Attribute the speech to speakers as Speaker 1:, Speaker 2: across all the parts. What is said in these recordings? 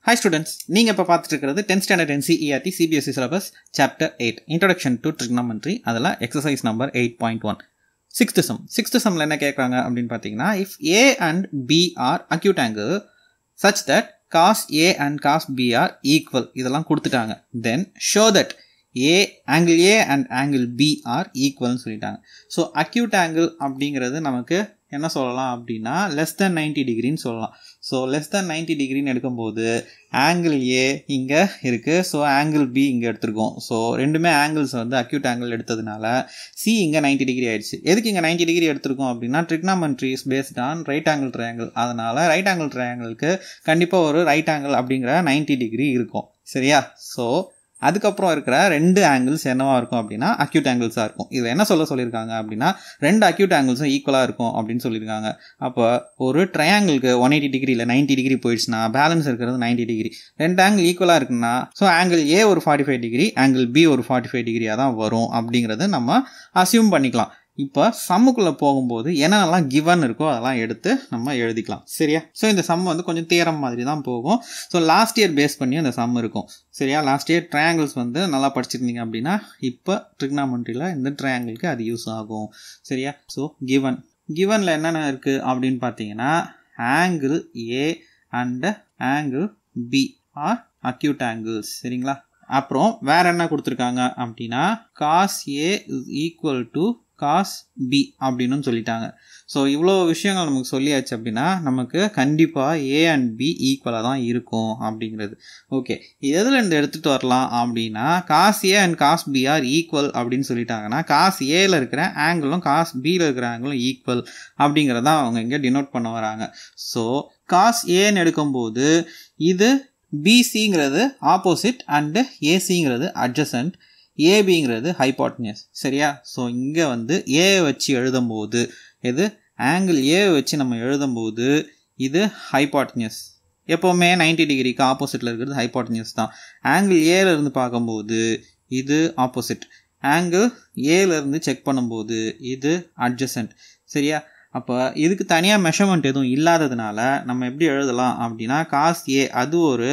Speaker 1: hi students நீங்கள் இப்போ பார்த்துட்டு இருக்கிறது tenth standard NCERT CBSE syllabus chapter eight introduction to trigonometry அதில் exercise number eight point one sixth sum sixth சம்மில் என்ன கேட்குறாங்க அப்படின்னு பார்த்தீங்கன்னா if A and B are acute angle such that cos A and cos B are equal இதெல்லாம் கொடுத்துட்டாங்க then show that A angle A and angle B are ஈக்குவல்னு சொல்லிட்டாங்க so acute angle அப்படிங்கிறது நமக்கு என்ன சொல்லலாம் அப்படின்னா லெஸ் தென் நைன்டி டிகிரின்னு சொல்லலாம் ஸோ லெஸ் தென் நைன்டி டிகிரின்னு எடுக்கும்போது ஆங்கிள் ஏ இங்கே இருக்குது ஸோ ஆங்கிள் பி இங்கே எடுத்திருக்கோம் ஸோ ரெண்டுமே ஆங்கிள்ஸ் வந்து அக்யூட் ஆங்கிள் எடுத்ததுனால சி இங்கே நைன்டி டிகிரி ஆயிடுச்சு எதுக்கு இங்கே நைன்டி டிகிரி எடுத்திருக்கோம் அப்படின்னா trigonometry is based on right angle triangle அதனால் ரைட் ஆங்கிள் ட்ரையாங்கிளுக்கு கண்டிப்பாக ஒரு ரைட் ஆங்கிள் அப்படிங்கிற நைன்டி டிகிரி இருக்கும் சரியா ஸோ அதுக்கப்புறம் இருக்கிற ரெண்டு ஆங்கிள்ஸ் என்னவா இருக்கும் அப்படின்னா அக்யூட் ஆங்கிள்ஸாக இருக்கும் இதில் என்ன சொல்ல சொல்லியிருக்காங்க அப்படின்னா ரெண்டு அக்யூட் ஆங்கிள்ஸும் ஈக்குவலாக இருக்கும் அப்படின்னு சொல்லியிருக்காங்க அப்போ ஒரு ட்ரையாங்கிளுக்கு ஒன் எயிட்டி டிகிரி இல்லை நைன்ட்டி டிகிரி போயிடுச்சுன்னா பேலன்ஸ் இருக்கிறது நைன்ட்டி டிகிரி ரெண்டு ஆங்கிள் ஈக்குவலாக இருக்குன்னா ஸோ ஆங்கிள் ஏ ஒரு forty five degree angle B ஒரு ஃபார்ட்டி ஃபைவ் டிகிரியாக தான் வரும் அப்படிங்கிறது நம்ம அசியூம் பண்ணிக்கலாம் இப்போ சம்முக்குள்ளே போகும்போது என்னென்னலாம் கிவன் இருக்கோ அதெல்லாம் எடுத்து நம்ம எழுதிக்கலாம் சரியா ஸோ இந்த சம் வந்து கொஞ்சம் தேரம் மாதிரி தான் போகும் ஸோ லாஸ்ட் இயர் பேஸ் பண்ணி அந்த சம் இருக்கும் சரியா லாஸ்ட் இயர் ட்ரையாங்கிள்ஸ் வந்து நல்லா படிச்சிருந்தீங்க அப்படின்னா இப்போ ட்ரிக்னாமெண்ட்ரியில் இந்த ட்ரையாங்கிளுக்கு அது யூஸ் ஆகும் சரியா ஸோ கிவன் கிவனில் என்னென்ன இருக்குது அப்படின்னு பார்த்தீங்கன்னா angle A and angle B are acute angles சரிங்களா அப்புறம் வேற என்ன கொடுத்துருக்காங்க அப்படின்னா cos A is equal to cos B அப்படின்னு சொல்லிட்டாங்க ஸோ இவ்வளோ விஷயங்கள் நமக்கு சொல்லியாச்சு அப்படின்னா நமக்கு கண்டிப்பாக ஏ அண்ட் பி ஈக்குவலாக தான் இருக்கும் அப்படிங்கிறது ஓகே எதில் இருந்து எடுத்துகிட்டு வரலாம் அப்படின்னா cos A and cos B are equal அப்படின்னு சொல்லிட்டாங்கன்னா காஸ் ஏல இருக்கிற ஆங்கிளும் காஸ் பியில் இருக்கிற ஆங்கிளும் ஈக்குவல் அப்படிங்கிறதான் அவங்க இங்கே டினோட் பண்ண வராங்க ஸோ காஸ் ஏன்னு எடுக்கும்போது இது பிசிங்கிறது ஆப்போசிட் அண்டு ஏசிங்கிறது அட்ஜசன்ட் ஏபிங்கிறது ஹைபாட்னியஸ் சரியா ஸோ இங்கே வந்து ஏ வச்சு எழுதும்போது எது ஆங்கிள் ஏ வச்சு நம்ம எழுதும்போது இது ஹைபாட்னியஸ் எப்போவுமே நைன்டி டிகிரிக்கு ஆப்போசிட்டில் இருக்கிறது ஹைபாட்னியஸ் தான் ஆங்கிள் ஏலேருந்து பார்க்கும்போது இது ஆப்போசிட் ஆங்கிள் ஏலேருந்து செக் பண்ணும்போது இது அட்ஜசன்ட் சரியா அப்போ இதுக்கு தனியாக மெஷர்மெண்ட் எதுவும் இல்லாததுனால நம்ம எப்படி எழுதலாம் அப்படின்னா காஸ் ஏ அது ஒரு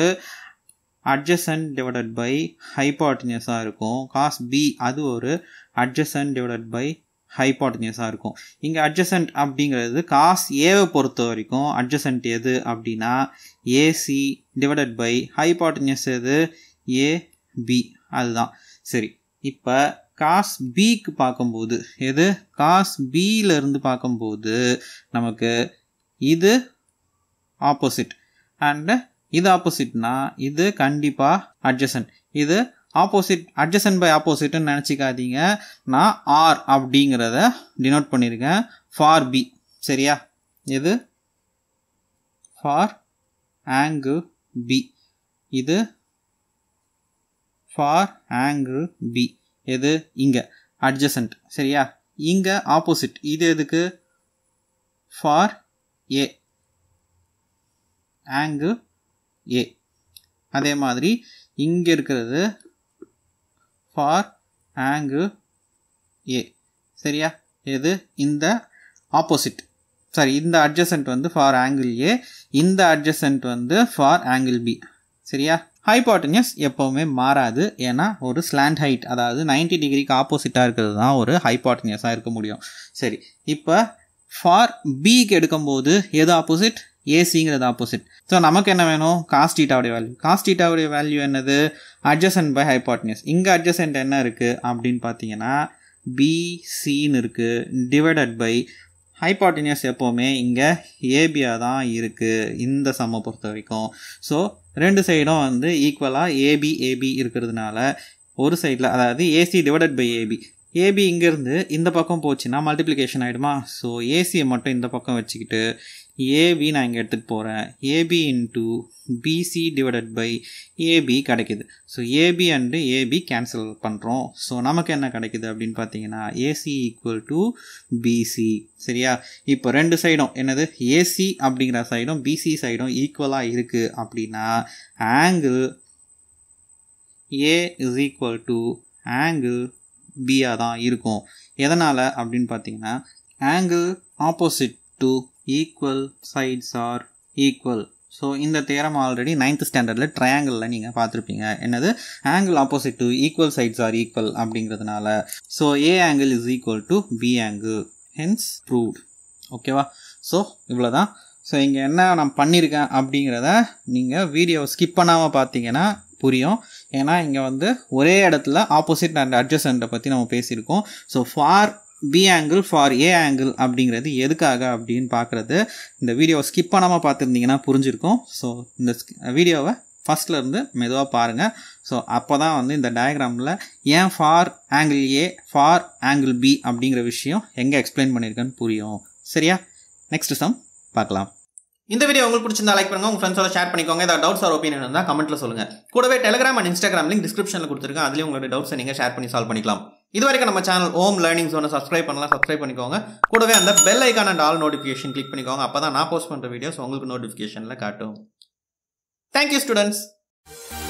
Speaker 1: அட்ஜசன்ட் டிவைடட் பை ஹைபாட்டினியஸாக இருக்கும் காஸ் பி அது ஒரு அட்ஜசன்ட் டிவைடட் பை ஹைபாட்டினியஸாக இருக்கும் இங்கே அட்ஜசன்ட் அப்படிங்கிறது காஸ் ஏவை பொறுத்த வரைக்கும் அட்ஜசன்ட் எது அப்படின்னா ஏசி டிவைடட் பை ஹைபாட்டினியஸ் எது ஏபி அதுதான் சரி இப்போ காஸ் பிக்கு பார்க்கும்போது எது காஸ் பியிலிருந்து பார்க்கும்போது நமக்கு இது ஆப்போசிட் அண்டு இது ஆப்போசிட்னா இது கண்டிப்பாக அட்ஜசன்ட் இது ஆப்போசிட் அட்ஜசன்ட் பை ஆப்போசிட்னு நினச்சிக்காதீங்க நான் ஆர் அப்படிங்கிறத டினோட் பண்ணியிருக்கேன் ஃபார் பி சரியா இது ஃபார் ஆங்கிள் பி இது ஃபார் ஆங்கிள் பி எது இங்கே அட்ஜசன்ட் சரியா இங்கே ஆப்போசிட் இது எதுக்கு ஃபார் ஏ ஆங்கிள் ஏ அதே மாதிரி இங்கே இருக்கிறது ஃபார் ஆங்கிள் ஏ சரியா எது இந்த ஆப்போசிட் சாரி இந்த அட்ஜசன்ட் வந்து ஃபார் ஆங்கிள் ஏ இந்த அட்ஜசன்ட் வந்து ஃபார் ஆங்கிள் பி சரியா ஹைபாட்டனியஸ் எப்போவுமே மாறாது ஏன்னா ஒரு ஸ்லாண்ட் ஹைட் அதாவது நைன்டி டிகிரிக்கு ஆப்போசிட்டாக இருக்கிறது தான் ஒரு ஹைபாட்டனியஸாக இருக்க முடியும் சரி இப்போ ஃபார் பிக்கு எடுக்கும்போது எது ஆப்போசிட் ஏசிங்கிறது ஆப்போசிட் ஸோ நமக்கு என்ன வேணும் காஸ்டீட்டாவுடைய வேல்யூ காஸ்டீட்டாவுடைய வேல்யூ என்னது அட்ஜசன்ட் பை ஹைபாட்னியஸ் இங்கே அட்ஜசன்ட் என்ன இருக்குது அப்படின்னு பார்த்தீங்கன்னா பிசின்னு இருக்குது டிவைடட் பை ஹைபாட்டினியஸ் எப்போவுமே இங்கே ஏபியாக தான் இருக்குது இந்த சம்மை பொறுத்த வரைக்கும் ஸோ ரெண்டு சைடும் வந்து ஈக்குவலாக ஏபி ஏபி இருக்கிறதுனால ஒரு சைடில் அதாவது AC divided by AB AB இங்கேருந்து இந்த பக்கம் போச்சுன்னா மல்டிப்ளிகேஷன் ஆகிடுமா ஸோ ஏசியை மட்டும் இந்த பக்கம் வச்சுக்கிட்டு ஏபி நான் இங்கே எடுத்துகிட்டு போகிறேன் AB into BC divided by AB கிடைக்குது so AB and AB cancel பண்ணுறோம் ஸோ நமக்கு என்ன கிடைக்குது அப்படின்னு பார்த்தீங்கன்னா ஏசி ஈக்குவல் டு பிசி சரியா இப்போ ரெண்டு சைடும் என்னது ஏசி அப்படிங்கிற சைடும் பிசி சைடும் ஈக்குவலாக இருக்குது அப்படின்னா angle A is equal to angle பியாக தான் இருக்கும் எதனால் அப்படின்னு பார்த்தீங்கன்னா angle opposite to equal sides are equal so இந்த தேரம் ஆல்ரெடி நைன்த் ஸ்டாண்டர்டில் ட்ரையாங்கிளில் நீங்கள் பார்த்துருப்பீங்க என்னது angle opposite to equal sides are equal அப்படிங்கிறதுனால so A angle is equal to B angle hence proved ஓகேவா ஸோ இவ்வளோ தான் ஸோ இங்கே என்ன நான் பண்ணியிருக்கேன் அப்படிங்கிறத நீங்கள் வீடியோ ஸ்கிப் பண்ணாமல் பார்த்தீங்கன்னா புரியும் ஏன்னா இங்கே வந்து ஒரே இடத்துல ஆப்போசிட் அண்ட் அட்ஜஸ்டண்ட்டை பற்றி நம்ம பேசியிருக்கோம் so for B angle for A angle அப்படிங்கிறது எதுக்காக அப்படின்னு பார்க்குறது இந்த வீடியோவை ஸ்கிப் பண்ணாமல் பார்த்துருந்தீங்கன்னா புரிஞ்சிருக்கும் ஸோ இந்த வீடியோவை ஃபஸ்ட்லேருந்து மெதுவாக பாருங்கள் ஸோ அப்போ தான் வந்து இந்த டயக்ராமில் ஏன் for angle A for angle B அப்படிங்கிற விஷயம் எங்கே எக்ஸ்பிளைன் பண்ணியிருக்கேன்னு புரியும் சரியா நெக்ஸ்ட் சம் பார்க்கலாம் இந்த வீடியோ உங்களுக்கு பிடிச்சிருந்தா லைக் பண்ணுங்க உங்க ஃப்ரெண்ட்ஸோட ஷேர் பண்ணிக்கோங்க ஏதாவது டவுட்ஸ் ஆர் ஒப்பீனியன் இருந்தால் கமெண்ட்ல சொல்லுங்க கூடவே டெலிகிராம் அண்ட் இன்ஸ்டாகிராம் லிங்க் டிஸ்கிரிப்ஷனில் கொடுத்துருக்கேன் அதுலேயும் உங்களோட டவுட்ஸை நீங்கள் ஷேர் பண்ணி சால்வ் பண்ணிக்கலாம் இது வரைக்கும் நம்ம சேனல் ஓம் லேர்னிங் ஜோனை சப்ஸ்கிரைப் பண்ணலாம் சப்ஸ்கிரைப் பண்ணிக்கோங்க கூடவே அந்த bell icon and all notification click பண்ணிக்கோங்க அப்போ தான் நான் போஸ்ட் பண்ணுற வீடியோஸ் உங்களுக்கு நோட்டிஃபிகேஷனில் காட்டும் தேங்க்யூ ஸ்டூடெண்ட்ஸ்